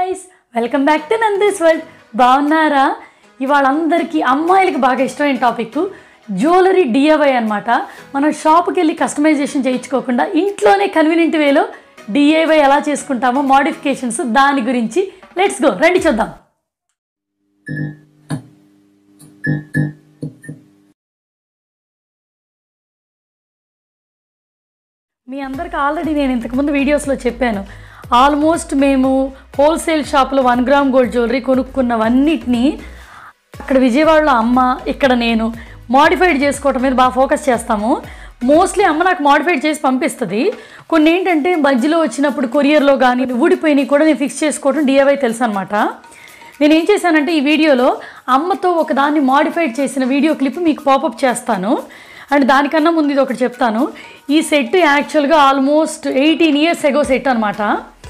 guys welcome back to Nandi's world బాగున్నారా ఇవాళ అందరికీ అమ్మాయిలకి బాగా ఇష్టమైన టాపిక్ జ్యువెలరీ డిఐవై అనమాట మనం షాప్కి వెళ్ళి కస్టమైజేషన్ చేయించుకోకుండా ఇంట్లోనే కన్వీనియంట్ వేలో డిఐవై ఎలా చేసుకుంటామో మోడిఫికేషన్స్ దాని గురించి లెట్స్ గో రండి చూద్దాం మీ అందరికి ఆల్రెడీ నేను ఇంతకుముందు వీడియోస్లో చెప్పాను ఆల్మోస్ట్ మేము హోల్సేల్ షాప్లో వన్ గ్రామ్ గోల్డ్ జ్యువెలరీ కొనుక్కున్నవన్నిటినీ అక్కడ విజయవాడలో అమ్మ ఇక్కడ నేను మాడిఫైడ్ చేసుకోవటం మీద బాగా ఫోకస్ చేస్తాము మోస్ట్లీ అమ్మ నాకు మాడిఫైడ్ చేసి పంపిస్తుంది కొన్ని ఏంటంటే మధ్యలో వచ్చినప్పుడు కొరియర్లో కానీ ఊడిపోయినవి కూడా నేను ఫిక్స్ చేసుకోవడం డిఐవై తెలుసు అనమాట నేను ఏం చేశానంటే ఈ వీడియోలో అమ్మతో ఒకదాన్ని మాడిఫైడ్ చేసిన వీడియో క్లిప్ మీకు పాపప్ చేస్తాను అండ్ దానికన్నా ముందు ఇది ఒకటి చెప్తాను ఈ సెట్ యాక్చువల్గా almost eighteen years ago set అనమాట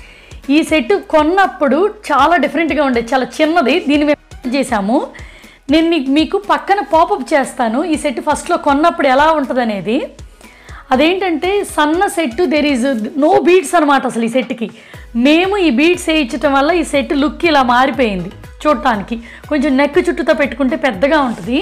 ఈ సెట్ కొన్నప్పుడు చాలా డిఫరెంట్గా ఉండేది చాలా చిన్నది దీన్ని మేము చేసాము నేను మీకు- మీకు పక్కన పాపప్ చేస్తాను ఈ సెట్ ఫస్ట్లో కొన్నప్పుడు ఎలా ఉంటుంది అనేది అదేంటంటే సన్న set there is no beads అనమాట అసలు ఈ సెట్కి మేము ఈ బీట్స్ వేయించడం వల్ల ఈ సెట్ లుక్ ఇలా మారిపోయింది చూడటానికి కొంచెం నెక్ చుట్టూతో పెట్టుకుంటే పెద్దగా ఉంటుంది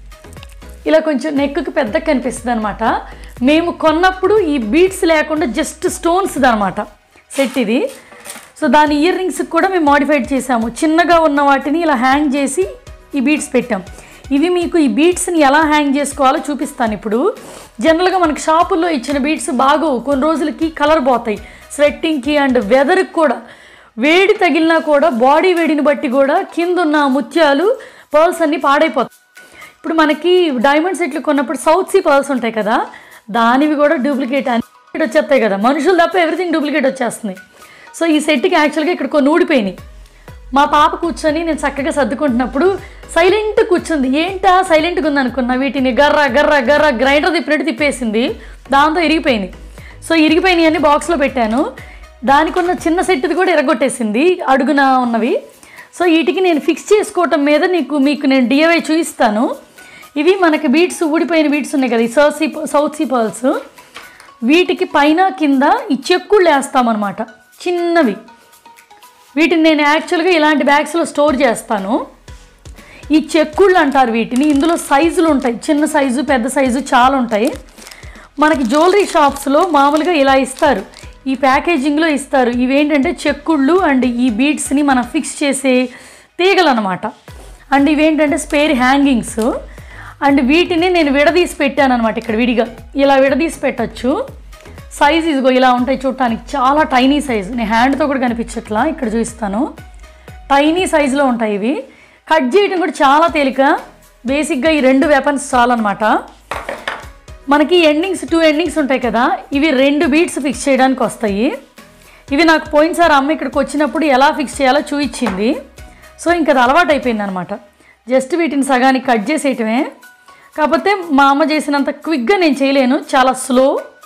ఇలా కొంచెం నెక్కి పెద్దగా కనిపిస్తుంది అనమాట మేము కొన్నప్పుడు ఈ బీడ్స్ లేకుండా జస్ట్ స్టోన్స్ అనమాట సెట్ ఇది సో దాని ఇయర్ రింగ్స్కి కూడా మేము మాడిఫైడ్ చేసాము చిన్నగా ఉన్న వాటిని ఇలా హ్యాంగ్ చేసి ఈ బీడ్స్ పెట్టాం ఇవి మీకు ఈ బీడ్స్ని ఎలా హ్యాంగ్ చేసుకోవాలో చూపిస్తాను ఇప్పుడు జనరల్గా మనకి షాపుల్లో ఇచ్చిన బీడ్స్ బాగోవు కొన్ని రోజులకి కలర్ పోతాయి స్వెట్టింగ్కి అండ్ వెదర్కి కూడా వేడి తగిలినా కూడా బాడీ వేడిని బట్టి కూడా కింద ఉన్న ముత్యాలు పర్ల్స్ అన్నీ పాడైపోతాయి ఇప్పుడు మనకి డైమండ్ సెట్లు కొన్నప్పుడు సౌత్ సీ పర్ల్స్ ఉంటాయి కదా దానివి కూడా డూప్లికేట్ అన్ని వచ్చేస్తాయి కదా మనుషులు తప్ప ఎవ్రీథింగ్ డూప్లికేట్ వచ్చేస్తుంది సో ఈ సెట్కి యాక్చువల్గా ఇక్కడ కొన్ని ఊడిపోయినాయి మా పాప కూర్చొని నేను చక్కగా సర్దుకుంటున్నప్పుడు సైలెంట్ కూర్చుంది ఏంటా సైలెంట్గా ఉంది అనుకున్నా వీటిని గర్ర గర్ర గర్ర గ్రైండర్ తిప్పినట్టు తిప్పేసింది దాంతో ఇరిగిపోయినాయి సో ఇరిగిపోయినాయి అన్ని బాక్స్లో పెట్టాను దానికి ఉన్న చిన్న సెట్ది కూడా ఎరగొట్టేసింది అడుగున ఉన్నవి సో వీటికి నేను ఫిక్స్ చేసుకోవటం మీద నీకు మీకు నేను డిఐవై చూపిస్తాను ఇవి మనకి బీట్స్ ఊడిపోయిన బీట్స్ ఉన్నాయి కదా ఈ south sea south sea pearls వీటికి పైన కింద ఈ చెక్కుళ్ళు వేస్తామన్నమాట చిన్నవి వీటిని నేను యాక్చువల్గా ఇలాంటి బ్యాగ్స్లో స్టోర్ చేస్తాను ఈ చెక్కుళ్ళు అంటారు వీటిని ఇందులో సైజులు ఉంటాయి చిన్న సైజు పెద్ద సైజు చాలా ఉంటాయి మనకి జ్యువెలరీ షాప్స్లో మామూలుగా ఇలా ఇస్తారు ఈ ప్యాకేజింగ్లో ఇస్తారు ఇవేంటంటే చెక్కుళ్ళు అండ్ ఈ బీడ్స్ని మనం ఫిక్స్ చేసే తీగలు అనమాట అండ్ ఇవేంటంటే స్పేర్ హ్యాంగింగ్స్ అండ్ వీటిని నేను విడదీసి పెట్టాను అనమాట ఇక్కడ విడిగా ఇలా విడదీసి పెట్టచ్చు సైజ్ ఇదిగో ఇలా ఉంటాయి చూడటానికి చాలా టైనీ సైజ్ నేను హ్యాండ్తో కూడా కనిపించట్లా ఇక్కడ చూపిస్తాను టైనీ సైజులో ఉంటాయి ఇవి కట్ చేయడం కూడా చాలా తేలిక బేసిక్గా ఈ రెండు వెపన్స్ చాలన్నమాట మనకి ఎండింగ్స్ టూ ఎండింగ్స్ ఉంటాయి కదా ఇవి రెండు బీట్స్ ఫిక్స్ చేయడానికి వస్తాయి ఇవి నాకు పోయినసారి అమ్మ ఇక్కడికి వచ్చినప్పుడు ఎలా ఫిక్స్ చేయాలో చూపించింది సో ఇంకా అది అలవాటు అయిపోయింది అనమాట జస్ట్ వీటిని సగానికి కట్ చేసేయటమే కాకపోతే మా అమ్మ చేసినంత క్విక్గా నేను చేయలేను చాలా స్లో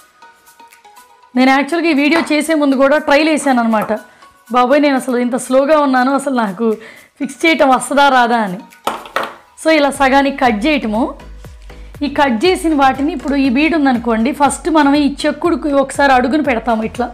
నేను యాక్చువల్గా ఈ వీడియో చేసే ముందు కూడా ట్రైల్ వేసాను అనమాట బాబోయ్ నేను అసలు ఇంత స్లోగా ఉన్నాను అసలు నాకు ఫిక్స్ చేయటం వస్తుందా రాదా అని సో ఇలా సగానికి కట్ చేయటము ఈ కట్ చేసిన వాటిని ఇప్పుడు ఈ బీడ్ ఉందనుకోండి ఫస్ట్ మనం ఈ చెక్కుడుకు ఒకసారి అడుగును పెడతాము ఇట్లా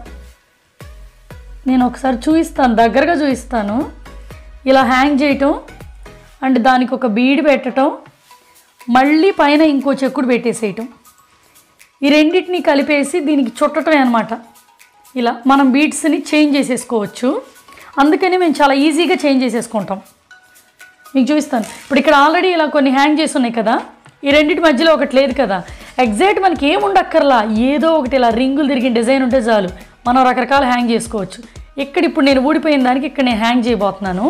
నేను ఒకసారి చూపిస్తాను దగ్గరగా చూపిస్తాను ఇలా హ్యాంగ్ చేయటం అండ్ దానికి ఒక బీడ్ పెట్టడం మళ్ళీ పైన ఇంకో చెక్కుడు పెట్టేసేయటం ఈ రెండింటిని కలిపేసి దీనికి చుట్టటమే అనమాట ఇలా మనం బీడ్స్ని చేంజ్ చేసేసుకోవచ్చు అందుకని మేము చాలా ఈజీగా చేంజ్ చేసేసుకుంటాం మీకు చూపిస్తాను ఇప్పుడు ఇక్కడ ఆల్రెడీ ఇలా కొన్ని హ్యాంగ్ చేసి ఉన్నాయి కదా ఈ రెండింటి మధ్యలో ఒకటి లేదు కదా ఎగ్జాక్ట్ మనకి ఏం ఉండక్కర్లా ఏదో ఒకటి ఇలా రింగులు తిరిగిన డిజైన్ ఉంటే చాలు మనం రకరకాల హ్యాంగ్ చేసుకోవచ్చు ఇక్కడ ఇప్పుడు నేను ఊడిపోయిన దానికి ఇక్కడ నేను హ్యాంగ్ చేయబోతున్నాను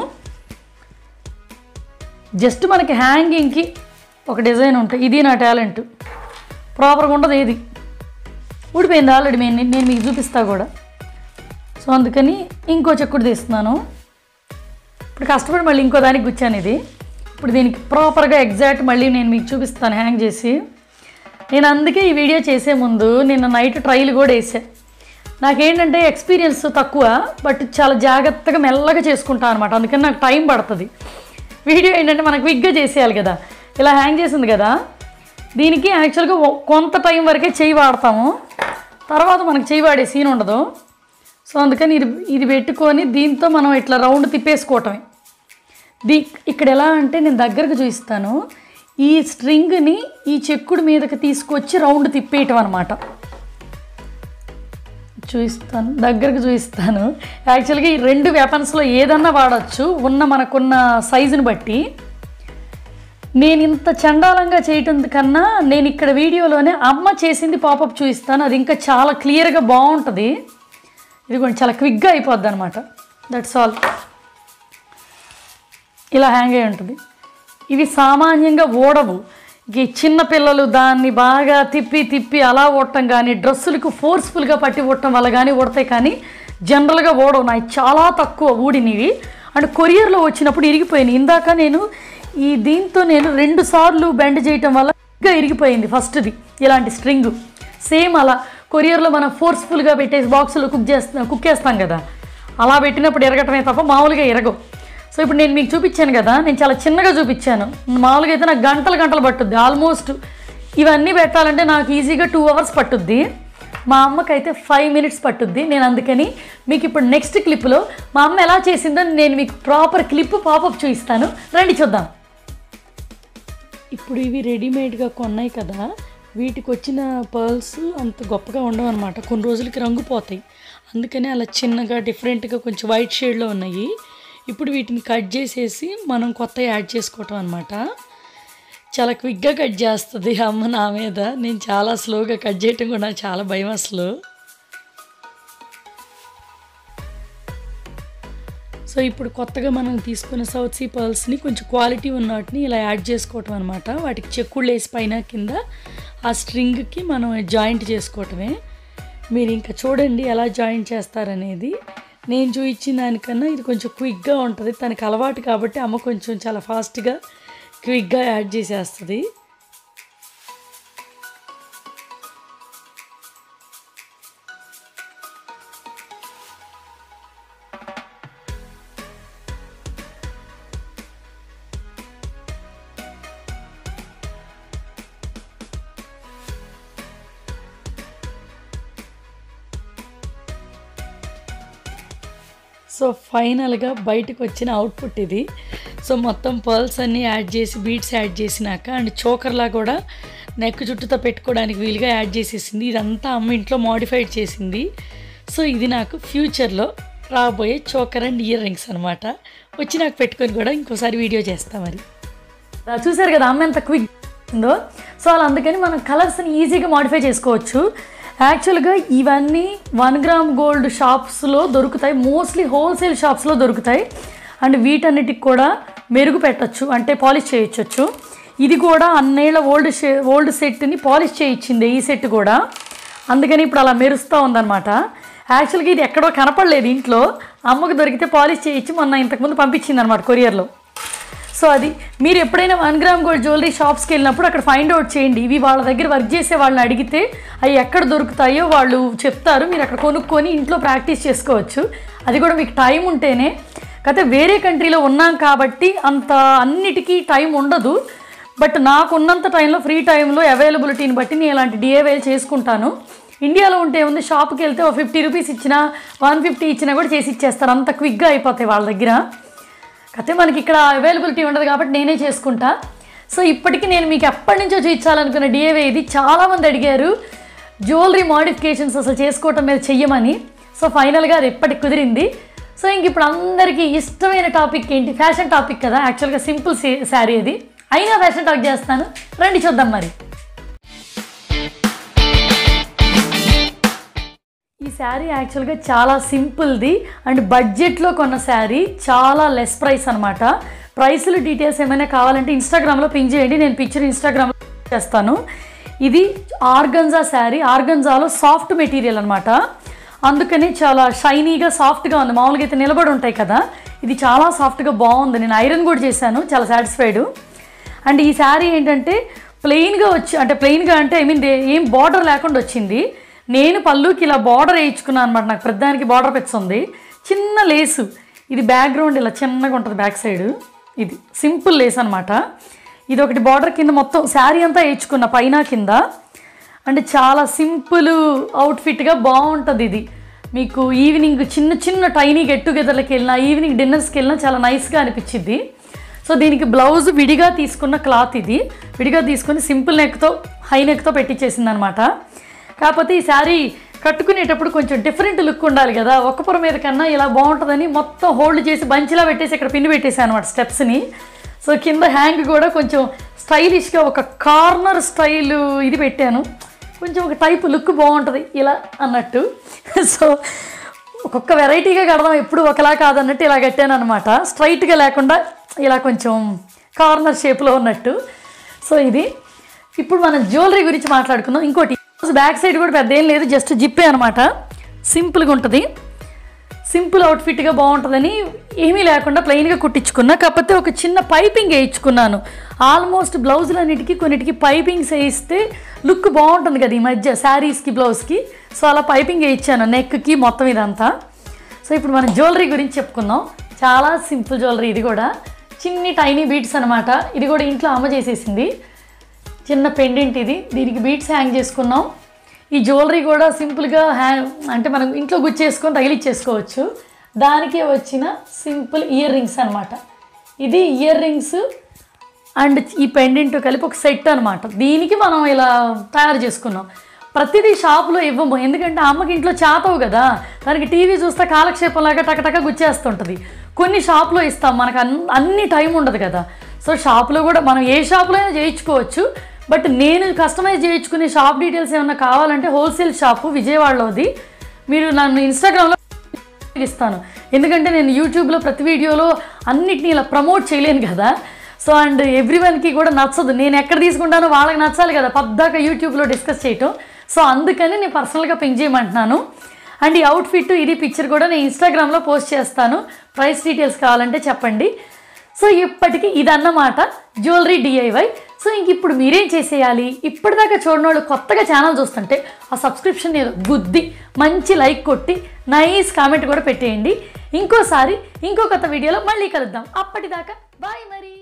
జస్ట్ మనకి హ్యాంగింగ్కి ఒక డిజైన్ ఉంటుంది ఇది నా టాలెంట్ ప్రాపర్గా ఉండదు ఏది ఊడిపోయింది ఆల్రెడీ నేను నేను మీకు చూపిస్తా కూడా సో అందుకని ఇంకో చెక్కుడు తీస్తున్నాను ఇప్పుడు కష్టపడి మళ్ళీ ఇంకో దానికి గుచ్చాను ఇది ఇప్పుడు దీనికి ప్రాపర్గా ఎగ్జాక్ట్ మళ్ళీ నేను మీకు చూపిస్తాను హ్యాంగ్ చేసి నేను అందుకే ఈ వీడియో చేసే ముందు నిన్న నైట్ ట్రైల్ కూడా వేసా నాకేంటంటే ఎక్స్పీరియన్స్ తక్కువ బట్ చాలా జాగ్రత్తగా మెల్లగా చేసుకుంటాను అనమాట అందుకని నాకు టైం పడుతుంది వీడియో ఏంటంటే మనకు విగ్గా చేసేయాలి కదా ఇలా హ్యాంగ్ చేసింది కదా దీనికి యాక్చువల్గా ఒ- కొంత టైం వరకే చేయి వాడతాము తర్వాత మనకి చేయి వాడే సీన్ ఉండదు సో అందుకని ఇది ఇది పెట్టుకొని దీంతో మనం ఇట్లా రౌండ్ తిప్పేసుకోవటమే దీ ఇక్కడ ఎలా అంటే నేను దగ్గరకు చూపిస్తాను ఈ స్ట్రింగ్ని ఈ చెక్కుడు మీదకి తీసుకొచ్చి రౌండ్ తిప్పేయటం అనమాట చూపిస్తాను దగ్గరకు చూపిస్తాను యాక్చువల్గా ఈ రెండు వెపన్స్లో ఏదన్నా వాడచ్చు ఉన్న మనకున్న సైజుని బట్టి నేను ఇంత చండాలంగా చేయటం కన్నా నేను ఇక్కడ వీడియోలోనే అమ్మ చేసింది పాపప్ చూపిస్తాను అది ఇంకా చాలా క్లియర్గా బాగుంటుంది ఇది కొంచెం చాలా క్విక్గా అయిపోద్ది అనమాట దట్స్ ఆల్ ఇలా హ్యాంగ్ అయి ఉంటుంది ఇవి సామాన్యంగా ఓడవు ఈ చిన్న పిల్లలు దాన్ని బాగా తిప్పి తిప్పి అలా ఓడటం కానీ డ్రెస్సులకు ఫోర్స్ఫుల్గా పట్టి ఓడటం వల్ల కానీ ఓడతాయి కానీ జనరల్గా ఓడవు నాకు చాలా తక్కువ ఊడినివి అండ్ కొరియర్లో వచ్చినప్పుడు ఇరిగిపోయినాయి ఇందాక నేను ఈ దీంతో నేను రెండు సార్లు బెండ్ చేయటం వల్ల ఇంకా ఇరిగిపోయింది ఫస్ట్ది ఇలాంటి స్ట్రింగ్ సేమ్ అలా కొరియర్లో మనం ఫోర్స్ఫుల్గా పెట్టేసి బాక్సులో కుక్ చేస్తాం కుక్ చేస్తాం కదా అలా పెట్టినప్పుడు ఎరగటమే తప్ప మామూలుగా ఎరగవు సో ఇప్పుడు నేను మీకు చూపించాను కదా నేను చాలా చిన్నగా చూపించాను మామూలుగా అయితే నాకు గంటలు గంటలు పట్టుద్ది ఆల్మోస్ట్ ఇవన్నీ పెట్టాలంటే నాకు ఈజీగా టూ అవర్స్ పట్టుద్ది మా అమ్మకైతే ఫైవ్ మినిట్స్ పట్టుద్ది నేను అందుకని మీకు ఇప్పుడు నెక్స్ట్ క్లిప్లో మా అమ్మ ఎలా చేసిందో నేను మీకు ప్రాపర్ క్లిప్ పాపప్ చూపిస్తాను రండి చూద్దాం ఇప్పుడు ఇవి రెడీమేడ్గా కొన్నాయి కదా వీటికి వచ్చిన పర్ల్స్ అంత గొప్పగా ఉండవు అనమాట కొన్ని రోజులకి రంగు పోతాయి అందుకని అలా చిన్నగా డిఫరెంట్గా కొంచెం వైట్ షేడ్లో ఉన్నాయి ఇప్పుడు వీటిని కట్ చేసేసి మనం కొత్త యాడ్ చేసుకోవటం అనమాట చాలా క్విక్గా కట్ చేస్తుంది అమ్మ నా మీద నేను చాలా స్లోగా కట్ చేయటం కూడా నాకు చాలా భయం అసలు సో ఇప్పుడు కొత్తగా మనం తీసుకున్న సౌత్ సీ పర్ల్స్ని కొంచెం క్వాలిటీ ఉన్న వాటిని ఇలా యాడ్ చేసుకోవటం అనమాట వాటికి చెక్కుళ్ళు వేసి పైన కింద ఆ స్ట్రింగ్కి మనం జాయింట్ చేసుకోవటమే మీరు ఇంకా చూడండి ఎలా జాయింట్ చేస్తారనేది నేను చూపించిన దానికన్నా ఇది కొంచెం క్విక్గా ఉంటుంది తనకి అలవాటు కాబట్టి అమ్మ కొంచెం చాలా ఫాస్ట్గా క్విక్గా యాడ్ చేసేస్తుంది సో ఫైనల్గా బయటకు వచ్చిన అవుట్పుట్ ఇది సో మొత్తం పర్ల్స్ అన్నీ యాడ్ చేసి బీట్స్ యాడ్ చేసినాక అండ్ చోకర్లా కూడా నెక్ చుట్టూతో పెట్టుకోవడానికి వీలుగా యాడ్ చేసేసింది ఇదంతా అమ్మ ఇంట్లో మోడిఫైడ్ చేసింది సో ఇది నాకు ఫ్యూచర్లో రాబోయే చోకర్ అండ్ ఇయర్ రింగ్స్ అనమాట వచ్చి నాకు పెట్టుకొని కూడా ఇంకోసారి వీడియో చేస్తా మరి చూసారు కదా అమ్మ ఎంత క్విక్ ఉందో సో అలా అందుకని మనం కలర్స్ని ఈజీగా మాడిఫై చేసుకోవచ్చు యాక్చువల్గా ఇవన్నీ వన్ గ్రామ్ గోల్డ్ షాప్స్లో దొరుకుతాయి మోస్ట్లీ హోల్సేల్ షాప్స్లో దొరుకుతాయి అండ్ వీటన్నిటికి కూడా మెరుగు పెట్టచ్చు అంటే పాలిష్ చేయొచ్చు ఇది కూడా అన్నేళ్ళ ఓల్డ్ షే ఓల్డ్ సెట్ని పాలిష్ చేయించింది ఈ సెట్ కూడా అందుకని ఇప్పుడు అలా మెరుస్తూ ఉందన్నమాట యాక్చువల్గా ఇది ఎక్కడో కనపడలేదు ఇంట్లో అమ్మకు దొరికితే పాలిష్ చేయించి మొన్న ఇంతకుముందు పంపించింది అనమాట కొరియర్లో సో అది మీరు ఎప్పుడైనా వన్ గ్రామ్ గోల్డ్ జ్యువెలరీ షాప్స్కి వెళ్ళినప్పుడు అక్కడ ఫైండ్ అవుట్ చేయండి ఇవి వాళ్ళ దగ్గర వర్క్ చేసే వాళ్ళని అడిగితే అవి ఎక్కడ దొరుకుతాయో వాళ్ళు చెప్తారు మీరు అక్కడ కొనుక్కొని ఇంట్లో ప్రాక్టీస్ చేసుకోవచ్చు అది కూడా మీకు టైం ఉంటేనే కాకపోతే వేరే కంట్రీలో ఉన్నాం కాబట్టి అంత అన్నిటికీ టైం ఉండదు బట్ నాకు ఉన్నంత టైంలో ఫ్రీ టైంలో అవైలబిలిటీని బట్టి నేను ఇలాంటి డిఏవైలు చేసుకుంటాను ఇండియాలో ఉంటే ఉంది షాప్కి వెళ్తే ఒక ఫిఫ్టీ రూపీస్ ఇచ్చినా వన్ ఫిఫ్టీ ఇచ్చినా కూడా చేసి ఇచ్చేస్తారు అంత క్విక్గా అయిపోతాయి వాళ్ళ దగ్గర కాకపోతే మనకి ఇక్కడ అవైలబిలిటీ ఉండదు కాబట్టి నేనే చేసుకుంటా సో ఇప్పటికీ నేను మీకు ఎప్పటి నుంచో చూపించాలనుకున్న డిఏవే ఇది చాలామంది అడిగారు జ్యువెలరీ మోడిఫికేషన్స్ అసలు చేసుకోవటం మీద చెయ్యమని సో ఫైనల్గా అది ఎప్పటికి కుదిరింది సో ఇంక ఇప్పుడు అందరికీ ఇష్టమైన టాపిక్ ఏంటి ఫ్యాషన్ టాపిక్ కదా యాక్చువల్గా సింపుల్ శారీ అది అయినా ఫ్యాషన్ టాక్ చేస్తాను రండి చూద్దాం మరి ఈ శారీ యాక్చువల్గా చాలా సింపుల్ది అండ్ బడ్జెట్లో కొన్న శారీ చాలా లెస్ ప్రైస్ అనమాట ప్రైస్లు డీటెయిల్స్ ఏమైనా కావాలంటే ఇన్స్టాగ్రామ్లో పింక్ చేయండి నేను పిక్చర్ ఇన్స్టాగ్రామ్లో చేస్తాను ఇది ఆర్గంజా శారీ ఆర్గంజాలో సాఫ్ట్ మెటీరియల్ అనమాట అందుకని చాలా షైనీగా సాఫ్ట్గా ఉంది మామూలుగా అయితే నిలబడి ఉంటాయి కదా ఇది చాలా సాఫ్ట్గా బాగుంది నేను ఐరన్ కూడా చేశాను చాలా సాటిస్ఫైడ్ అండ్ ఈ శారీ ఏంటంటే ప్లెయిన్గా వచ్చి అంటే ప్లెయిన్గా అంటే ఐ మీన్ ఏం బార్డర్ లేకుండా వచ్చింది నేను పళ్ళుకి ఇలా బార్డర్ వేయించుకున్నాను అనమాట నాకు ప్రతిదానికి బార్డర్ పెట్స్ ఉంది చిన్న లేసు ఇది బ్యాక్గ్రౌండ్ ఇలా చిన్నగా ఉంటుంది బ్యాక్ సైడ్ ఇది సింపుల్ లేస్ అనమాట ఇది ఒకటి బార్డర్ కింద మొత్తం శారీ అంతా వేయించుకున్న పైన కింద అంటే చాలా సింపుల్ అవుట్ఫిట్గా బాగుంటుంది ఇది మీకు ఈవినింగ్ చిన్న చిన్న టైనీ గెట్ టుగెదర్లకి వెళ్ళినా ఈవినింగ్ డిన్నర్స్కి వెళ్ళినా చాలా నైస్గా అనిపించింది సో దీనికి బ్లౌజ్ విడిగా తీసుకున్న క్లాత్ ఇది విడిగా తీసుకుని సింపుల్ నెక్తో హై నెక్తో పెట్టించేసింది అనమాట కాకపోతే ఈ శారీ కట్టుకునేటప్పుడు కొంచెం డిఫరెంట్ లుక్ ఉండాలి కదా ఒక్క పొర మీద కన్నా ఇలా బాగుంటుందని మొత్తం హోల్డ్ చేసి బంచిలా పెట్టేసి ఇక్కడ పిన్ని పెట్టేసాను అనమాట స్టెప్స్ని సో కింద హ్యాంగ్ కూడా కొంచెం స్టైలిష్గా ఒక కార్నర్ స్టైల్ ఇది పెట్టాను కొంచెం ఒక టైప్ లుక్ బాగుంటుంది ఇలా అన్నట్టు సో ఒక్కొక్క వెరైటీగా కడదాం ఎప్పుడు ఒకలా కాదన్నట్టు ఇలా కట్టాను అనమాట స్ట్రైట్గా లేకుండా ఇలా కొంచెం కార్నర్ షేప్లో ఉన్నట్టు సో ఇది ఇప్పుడు మనం జ్యువెలరీ గురించి మాట్లాడుకుందాం ఇంకోటి బ్యాక్ సైడ్ కూడా పెద్ద ఏం లేదు జస్ట్ జిప్పే అనమాట సింపుల్గా ఉంటుంది సింపుల్ అవుట్ఫిట్గా బాగుంటుందని ఏమీ లేకుండా ప్లెయిన్గా కుట్టించుకున్నా కాకపోతే ఒక చిన్న పైపింగ్ వేయించుకున్నాను ఆల్మోస్ట్ బ్లౌజులన్నిటికీ కొన్నిటికి పైపింగ్స్ వేయిస్తే లుక్ బాగుంటుంది కదా ఈ మధ్య శారీస్కి బ్లౌజ్కి సో అలా పైపింగ్ వేయించాను నెక్కి మొత్తం ఇదంతా సో ఇప్పుడు మనం జ్యువెలరీ గురించి చెప్పుకుందాం చాలా సింపుల్ జ్యువెలరీ ఇది కూడా చిన్ని టైనీ బీట్స్ అనమాట ఇది కూడా ఇంట్లో అమ్మ చేసేసింది చిన్న పెండెంట్ ఇది దీనికి బీట్స్ హ్యాంగ్ చేసుకున్నాం ఈ జ్యువెలరీ కూడా సింపుల్గా హ్యాంగ్ అంటే మనం ఇంట్లో గుచ్చేసుకొని తగిలిచ్చేసుకోవచ్చు దానికే వచ్చిన సింపుల్ ఇయర్ రింగ్స్ అనమాట ఇది ఇయర్ రింగ్స్ అండ్ ఈ పెండెంట్ కలిపి ఒక సెట్ అనమాట దీనికి మనం ఇలా తయారు చేసుకున్నాం ప్రతిదీ షాప్లో ఇవ్వము ఎందుకంటే అమ్మకి ఇంట్లో చేతవు కదా దానికి టీవీ చూస్తే కాలక్షేపంలాగా టకటక గుచ్చేస్తుంటుంది కొన్ని షాప్లో ఇస్తాం మనకు అన్ అన్ని టైం ఉండదు కదా సో షాప్లో కూడా మనం ఏ షాప్లో అయినా చేయించుకోవచ్చు బట్ నేను కస్టమైజ్ చేయించుకునే షాప్ డీటెయిల్స్ ఏమన్నా కావాలంటే హోల్సేల్ షాపు విజయవాడలోది మీరు నన్ను ఇన్స్టాగ్రామ్లో ఇస్తాను ఎందుకంటే నేను యూట్యూబ్లో ప్రతి వీడియోలో అన్నిటిని ఇలా ప్రమోట్ చేయలేను కదా సో అండ్ ఎవ్రీవన్కి కూడా నచ్చదు నేను ఎక్కడ తీసుకుంటానో వాళ్ళకి నచ్చాలి కదా పద్దాక యూట్యూబ్లో డిస్కస్ చేయటం సో అందుకని నేను పర్సనల్గా పింక్ చేయమంటున్నాను అండ్ ఈ అవుట్ఫిట్ ఇది పిక్చర్ కూడా నేను ఇన్స్టాగ్రామ్లో పోస్ట్ చేస్తాను ప్రైస్ డీటెయిల్స్ కావాలంటే చెప్పండి సో ఇప్పటికి ఇదన్నమాట జ్యువెలరీ డిఐవై సో ఇంక ఇప్పుడు మీరేం చేసేయాలి ఇప్పటిదాకా చూడని వాళ్ళు కొత్తగా ఛానల్ చూస్తుంటే ఆ సబ్స్క్రిప్షన్ ఏదో గుద్ది మంచి లైక్ కొట్టి నైస్ కామెంట్ కూడా పెట్టేయండి ఇంకోసారి ఇంకో కొత్త వీడియోలో మళ్ళీ కలుద్దాం అప్పటిదాకా బాయ్ మరి